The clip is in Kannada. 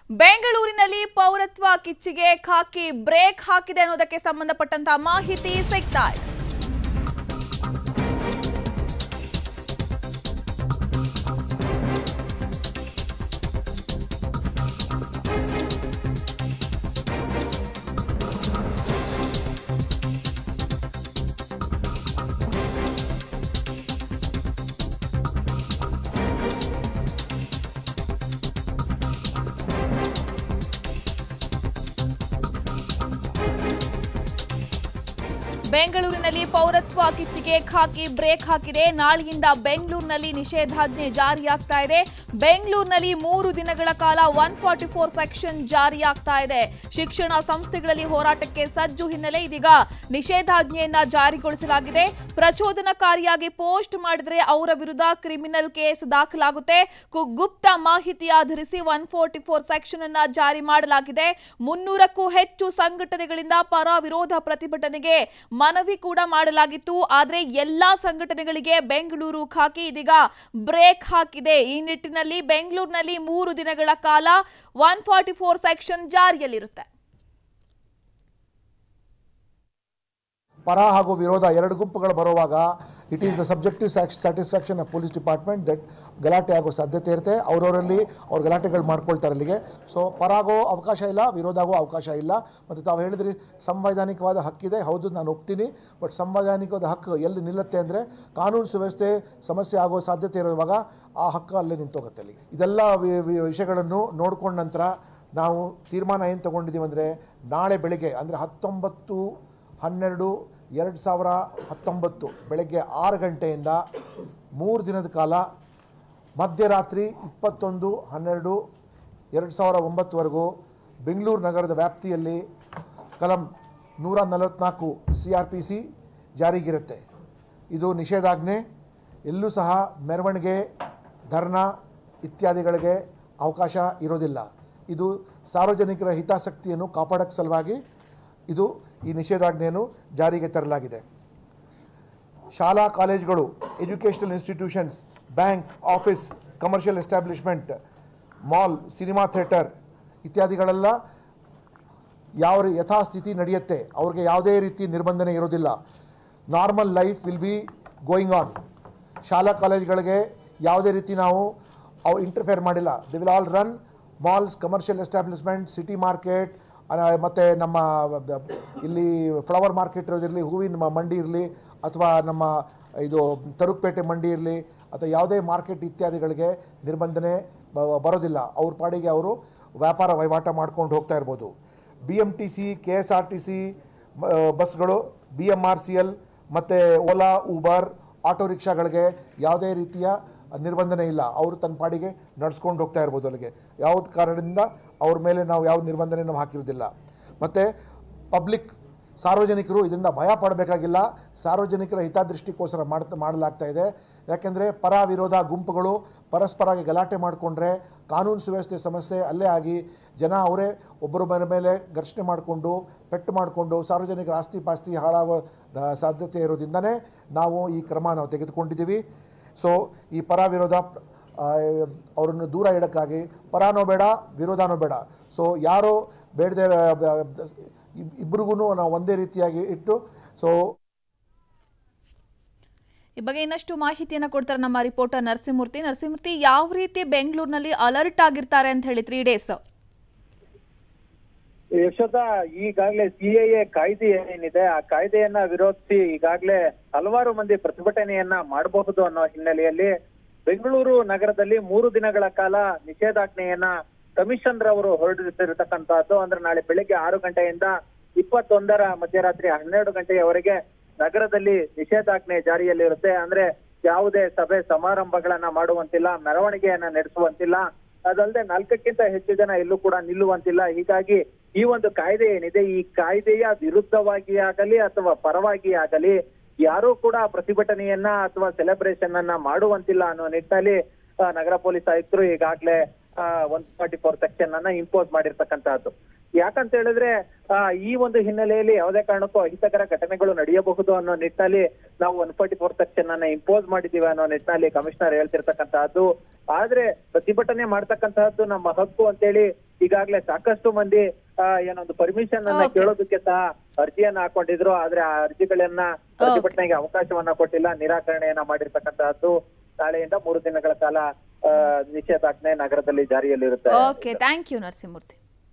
ಬೆಂಗಳೂರಿನಲ್ಲಿ ಪೌರತ್ವ ಕಿಚ್ಚಿಗೆ ಖಾಕಿ ಬ್ರೇಕ್ ಹಾಕಿದೆ ಅನ್ನೋದಕ್ಕೆ ಸಂಬಂಧಪಟ್ಟಂತಹ ಮಾಹಿತಿ ಸಿಗ್ತಾ ಇದೆ ಬೆಂಗಳೂರಿನಲ್ಲಿ ಪೌರತ್ವ ಕಿಚ್ಚಿಗೆ ಖಾಕಿ ಬ್ರೇಕ್ ಹಾಕಿದೆ ನಾಳೆಯಿಂದ ಬೆಂಗಳೂರಿನಲ್ಲಿ ನಿಷೇಧಾಜ್ಞೆ ಜಾರಿಯಾಗ್ತಾ ಇದೆ ಬೆಂಗಳೂರಿನಲ್ಲಿ ಮೂರು ದಿನಗಳ ಕಾಲ ಒನ್ ಫಾರ್ಟಿ ಫೋರ್ ಸೆಕ್ಷನ್ ಜಾರಿಯಾಗ್ತಾ ಇದೆ ಶಿಕ್ಷಣ ಸಂಸ್ಥೆಗಳಲ್ಲಿ ಹೋರಾಟಕ್ಕೆ ಸಜ್ಜು ಹಿನ್ನೆಲೆ ಇದೀಗ ನಿಷೇಧಾಜ್ಞೆಯನ್ನ ಜಾರಿಗೊಳಿಸಲಾಗಿದೆ ಪ್ರಚೋದನಕಾರಿಯಾಗಿ ಪೋಸ್ಟ್ ಮಾಡಿದ್ರೆ ಅವರ ವಿರುದ್ಧ ಕ್ರಿಮಿನಲ್ ಕೇಸ್ ದಾಖಲಾಗುತ್ತೆ ಕು- ಗುಪ್ತ ಮಾಹಿತಿ ಆಧರಿಸಿ ಒನ್ ಫೋರ್ಟಿ ಫೋರ್ ಸೆಕ್ಷನ್ ಅನ್ನ ಜಾರಿ ಮಾಡಲಾಗಿದೆ ಮುನ್ನೂರಕ್ಕೂ ಹೆಚ್ಚು ಸಂಘಟನೆಗಳಿಂದ ಪರ ವಿರೋಧ ಪ್ರತಿಭಟನೆಗೆ ಮನವಿ ಕೂಡ ಮಾಡಲಾಗಿತ್ತು ಆದ್ರೆ ಎಲ್ಲಾ ಸಂಘಟನೆಗಳಿಗೆ ಬೆಂಗಳೂರು ಖಾಕಿ ಇದೀಗ ಬ್ರೇಕ್ ಹಾಕಿದೆ ಈ ನಿಟ್ಟಿನಲ್ಲಿ ಬೆಂಗಳೂರಿನಲ್ಲಿ ಮೂರು ದಿನಗಳ ಕಾಲ ಒನ್ ಫಾರ್ಟಿ ಫೋರ್ ಸೆಕ್ಷನ್ ಜಾರಿಯಲ್ಲಿರುತ್ತೆ ಪರ ಹಾಗೂ ವಿರೋಧ ಎರಡು ಗುಂಪುಗಳು ಬರುವಾಗ it is the subjective satisfaction of police department that ಗಲಾಟೆ ಆಗೋ ಸಾಧ್ಯತೆ ಇರುತ್ತೆ ಅವರವರಲ್ಲಿ ಅವ್ರು ಗಲಾಟೆಗಳು ಮಾಡ್ಕೊಳ್ತಾರೆ ಅಲ್ಲಿಗೆ ಸೊ ಪರ ಆಗೋ ಅವಕಾಶ ಇಲ್ಲ ವಿರೋಧ ಆಗೋ ಅವಕಾಶ ಇಲ್ಲ ಮತ್ತು ತಾವು ಹೇಳಿದ್ರಿ ಸಂವೈಧಾನಿಕವಾದ ಹಕ್ಕಿದೆ ಹೌದು ನಾನು ಒಪ್ತೀನಿ ಬಟ್ ಸಂವೈಧಾನಿಕವಾದ ಹಕ್ಕು ಎಲ್ಲಿ ನಿಲ್ಲುತ್ತೆ ಅಂದರೆ ಕಾನೂನು ಸುವ್ಯವಸ್ಥೆ ಸಮಸ್ಯೆ ಆಗೋ ಸಾಧ್ಯತೆ ಇರುವಾಗ ಆ ಹಕ್ಕು ಅಲ್ಲೇ ನಿಂತೋಗುತ್ತೆ ಅಲ್ಲಿ ಇದೆಲ್ಲ ವಿ- ವಿ- ವಿಷಯಗಳನ್ನು ನೋಡ್ಕೊಂಡ ನಂತರ ನಾವು ತೀರ್ಮಾನ ಏನು ತಗೊಂಡಿದ್ದೀವಿ ಅಂದರೆ ನಾಳೆ ಬೆಳಿಗ್ಗೆ ಅಂದರೆ ಹತ್ತೊಂಬತ್ತು ಹನ್ನೆರಡು ಎರಡು ಸಾವಿರ ಹತ್ತೊಂಬತ್ತು ಬೆಳಗ್ಗೆ ಆರು ಗಂಟೆಯಿಂದ ಮೂರು ದಿನದ ಕಾಲ ಮಧ್ಯರಾತ್ರಿ ಇಪ್ಪತ್ತೊಂದು ಹನ್ನೆರಡು ಎರಡು ಸಾವಿರ ಒಂಬತ್ತುವರೆಗೂ ಬೆಂಗಳೂರು ನಗರದ ವ್ಯಾಪ್ತಿಯಲ್ಲಿ ಕಲಂ ನೂರ ನಲವತ್ನಾಲ್ಕು ಸಿ ಆರ್ ಪಿ ಸಿ ಜಾರಿಗಿರುತ್ತೆ ಇದು ನಿಷೇಧಾಜ್ಞೆ ಎಲ್ಲೂ ಸಹ ಮೆರವಣಿಗೆ ಧರ್ನಾ ಇತ್ಯಾದಿಗಳಿಗೆ ಅವಕಾಶ ಇರೋದಿಲ್ಲ ಇದು ಸಾರ್ವಜನಿಕರ ಹಿತಾಸಕ್ತಿಯನ್ನು ಕಾಪಾಡೋಕ್ಕೆ ಸಲುವಾಗಿ ಇದು ಈ ನಿಷೇಧಾಜ್ಞೆಯನ್ನು ಜಾರಿಗೆ ತರಲಾಗಿದೆ ಶಾಲಾ ಕಾಲೇಜುಗಳು educational institutions bank office commercial establishment mall cinema theatre ಇತ್ಯಾದಿಗಳೆಲ್ಲ ಯಾವ ರೀ- ಯಥಾಸ್ಥಿತಿ ನಡೆಯುತ್ತೆ ಅವ್ರಿಗೆ ಯಾವುದೇ ರೀತಿ ನಿರ್ಬಂಧನೆ ಇರೋದಿಲ್ಲ normal life will be going on ಶಾಲಾ ಕಾಲೇಜ್ಗಳಿಗೆ ಯಾವುದೇ ರೀತಿ ನಾವು ಅವು ಇಂಟರ್ಫೇರ್ ಮಾಡಿಲ್ಲ they will all run malls commercial establishment city market ಮತ್ತು ನಮ್ಮ ದ- ಇಲ್ಲಿ ಫ್ಲವರ್ ಮಾರ್ಕೆಟ್ ಇರೋದಿರಲಿ ಹೂವಿನ ಮ- ಮಂಡಿ ಇರಲಿ ಅಥವಾ ನಮ್ಮ ಇದು ತರುಕ್ಪೇಟೆ ಮಂಡಿ ಇರಲಿ ಅಥವಾ ಯಾವುದೇ ಮಾರ್ಕೆಟ್ ಇತ್ಯಾದಿಗಳಿಗೆ ನಿರ್ಬಂಧನೆ ಬ- ಬರೋದಿಲ್ಲ ಅವ್ರ ಪಾಡಿಗೆ ಅವರು ವ್ಯಾಪಾರ ವಹಿವಾಟ ಮಾಡ್ಕೊಂಡು ಹೋಗ್ತಾ ಇರ್ಬೋದು B M T C K S R T C ಬಸ್ಗಳು B M R C L ಮತ್ತು ಓಲಾ ಊಬರ್ ಆಟೋ ರಿಕ್ಷಾಗಳಿಗೆ ಯಾವುದೇ ರೀತಿಯ ನಿರ್ಬಂಧನೆ ಇಲ್ಲ ಅವರು ತನ್ನ ಪಾಡಿಗೆ ನಡ್ಸ್ಕೊಂಡು ಹೋಗ್ತಾ ಇರ್ಬೋದು ಅಲ್ಲಿಗೆ ಯಾವ್ದು ಕಾರಣದಿಂದ ಅವ್ರ ಮೇಲೆ ನಾವು ಯಾವ ನಿರ್ಬಂಧನೆ ನಾವು ಹಾಕಿರೋದಿಲ್ಲ ಮತ್ತು ಪಬ್ಲಿಕ್ ಸಾರ್ವಜನಿಕರು ಇದರಿಂದ ಭಯ ಪಡಬೇಕಾಗಿಲ್ಲ ಸಾರ್ವಜನಿಕರ ಹಿತದೃಷ್ಟಿಗೋಸ್ಕರ ಮಾಡ್ತಾ ಮಾಡಲಾಗ್ತಾ ಇದೆ ಯಾಕೆಂದರೆ ಪರ ವಿರೋಧ ಗುಂಪುಗಳು ಪರಸ್ಪರಾಗಿ ಗಲಾಟೆ ಮಾಡಿಕೊಂಡ್ರೆ ಕಾನೂನು ಸುವ್ಯವಸ್ಥೆ ಸಮಸ್ಯೆ ಅಲ್ಲೇ ಆಗಿ ಜನ ಅವರೇ ಒಬ್ಬರ ಮನೆ ಮೇಲೆ ಘರ್ಷಣೆ ಮಾಡಿಕೊಂಡು ಪೆಟ್ಟು ಮಾಡಿಕೊಂಡು ಸಾರ್ವಜನಿಕರ ಆಸ್ತಿ ಪಾಸ್ತಿ ಹಾಳಾಗೋ ಆ, ಸಾಧ್ಯತೆ ಇರೋದ್ರಿಂದನೇ ನಾವು ಈ ಕ್ರಮ ನಾವು ತೆಗೆದುಕೊಂಡಿದ್ದೀವಿ ಸೊ ಈ ಪರ ವಿರೋಧ ಆ, ಅವರನ್ನು ದೂರ ಇಡೋಕ್ಕಾಗಿ ಪರಾನೋ ಬೇಡ ವಿರೋಧನೋ ಬೇಡ ಸೊ ಯಾರೋ ಬೇಡದೆ ಇಬ್ಬರಿಗೂ ನಾವು ಒಂದೇ ರೀತಿಯಾಗಿ ಇಟ್ಟು ಸೊ ಈ ಬಗ್ಗೆ ಇನ್ನಷ್ಟು ಮಾಹಿತಿಯನ್ನ ಕೊಡ್ತಾರೆ ನಮ್ಮ ರಿಪೋರ್ಟರ್ ನರಸಿಂಹಮೂರ್ತಿ ನರಸಿಂಹಮೂರ್ತಿ ಯಾವ ರೀತಿ ಬೆಂಗಳೂರಿನಲ್ಲಿ ಅಲರ್ಟ್ ಆಗಿರ್ತಾರೆ ಅಂತ ಹೇಳಿ ತ್ರೀ ಡೇಸ್ ಯಶೋಧ ಈಗಾಗಲೇ ಸಿಎಎ ಕಾಯ್ದೆ ಏನಿದೆ ಆ ಕಾಯ್ದೆಯನ್ನ ವಿರೋಧಿಸಿ ಈಗಾಗಲೇ ಹಲವಾರು ಮಂದಿ ಪ್ರತಿಭಟನೆಯನ್ನ ಮಾಡಬಹುದು ಅನ್ನೋ ಹಿನ್ನೆಲೆಯಲ್ಲಿ ಬೆಂಗಳೂರು ನಗರದಲ್ಲಿ ಮೂರು ದಿನಗಳ ಕಾಲ ನಿಷೇಧಾಜ್ಞೆಯನ್ನ ಕಮಿಷನ್ ರವರು ಹೊರಡಿಸಿರ್ತಕ್ಕಂತಹದ್ದು ಅಂದ್ರೆ ನಾಳೆ ಬೆಳಿಗ್ಗೆ ಆರು ಗಂಟೆಯಿಂದ ಇಪ್ಪತ್ತೊಂದರ ಮಧ್ಯರಾತ್ರಿ ಹನ್ನೆರಡು ಗಂಟೆಯವರೆಗೆ ನಗರದಲ್ಲಿ ನಿಷೇಧಾಜ್ಞೆ ಜಾರಿಯಲ್ಲಿರುತ್ತೆ ಅಂದ್ರೆ ಯಾವುದೇ ಸಭೆ ಸಮಾರಂಭಗಳನ್ನ ಮಾಡುವಂತಿಲ್ಲ ಮೆರವಣಿಗೆಯನ್ನ ನಡೆಸುವಂತಿಲ್ಲ ಅದಲ್ಲದೆ ನಾಲ್ಕಕ್ಕಿಂತ ಹೆಚ್ಚು ಜನ ಎಲ್ಲೂ ಕೂಡ ನಿಲ್ಲುವಂತಿಲ್ಲ ಹೀಗಾಗಿ ಈ ಒಂದು ಕಾಯ್ದೆ ಏನಿದೆ ಈ ಕಾಯ್ದೆಯ ವಿರುದ್ಧವಾಗಿ ಆಗಲಿ ಅಥವಾ ಪರವಾಗಿ ಆಗಲಿ ಯಾರೂ ಕೂಡ ಪ್ರತಿಭಟನೆಯನ್ನ ಅಥವಾ ಸೆಲೆಬ್ರೇಷನ್ ಅನ್ನ ಮಾಡುವಂತಿಲ್ಲ ಅನ್ನೋ ನಿಟ್ಟಿನಲ್ಲಿ ಆ, ನಗರ ಪೊಲೀಸ್ ಆಯುಕ್ತರು ಈಗಾಗಲೇ ಒನ್ ಫಾರ್ಟಿ ಫೋರ್ ಸೆಕ್ಷನ್ ಅನ್ನ ಇಂಪೋಸ್ ಮಾಡಿರ್ತಕ್ಕಂತಹದ್ದು ಯಾಕಂತ ಹೇಳಿದ್ರೆ ಆ, ಈ ಒಂದು ಹಿನ್ನೆಲೆಯಲ್ಲಿ ಯಾವುದೇ ಕಾರಣಕ್ಕೂ ಅಹಿತಕರ ಘಟನೆಗಳು ನಡೆಯಬಹುದು ಅನ್ನೋ ನಿಟ್ಟಿನಲ್ಲಿ ನಾವು ಒನ್ ಫಾರ್ಟಿ ಫೋರ್ ಸೆಕ್ಷನ್ ಅನ್ನ ಇಂಪೋಸ್ ಮಾಡಿದೀವಿ ಅನ್ನೋ ನಿಟ್ಟಿನಲ್ಲಿ ಕಮಿಷನರ್ ಹೇಳ್ತಿರ್ತಕ್ಕಂತಹದ್ದು ಆದ್ರೆ ಪ್ರತಿಭಟನೆ ಮಾಡ್ತಕ್ಕಂತಹದ್ದು ನಮ್ಮ ಹಕ್ಕು ಅಂತೇಳಿ ಈಗಾಗಲೇ ಸಾಕಷ್ಟು ಮಂದಿ ಆ, ಏನೊಂದು ಪರ್ಮಿಷನ್ ಅನ್ನ Okay. ಕೇಳೋದಕ್ಕೆ ಸಹ ಅರ್ಜಿಯನ್ನ ಹಾಕೊಂಡಿದ್ರು ಆದ್ರೆ ಆ ಅರ್ಜಿಗಳನ್ನ ಪ್ರತಿಭಟನೆಗೆ ಅವಕಾಶವನ್ನ ಕೊಟ್ಟಿಲ್ಲ ನಿರಾಕರಣೆಯನ್ನ ಮಾಡಿರ್ತಕ್ಕಂತಹದ್ದು ನಾಳೆಯಿಂದ ಮೂರು ದಿನಗಳ ಕಾಲ ಆ, ನಿಷೇಧಾಜ್ಞೆ ನಗರದಲ್ಲಿ ಜಾರಿಯಲ್ಲಿರುತ್ತೆ ಓಕೆ ಥ್ಯಾಂಕ್ ಯು ನರಸಿಂಹಮೂರ್ತಿ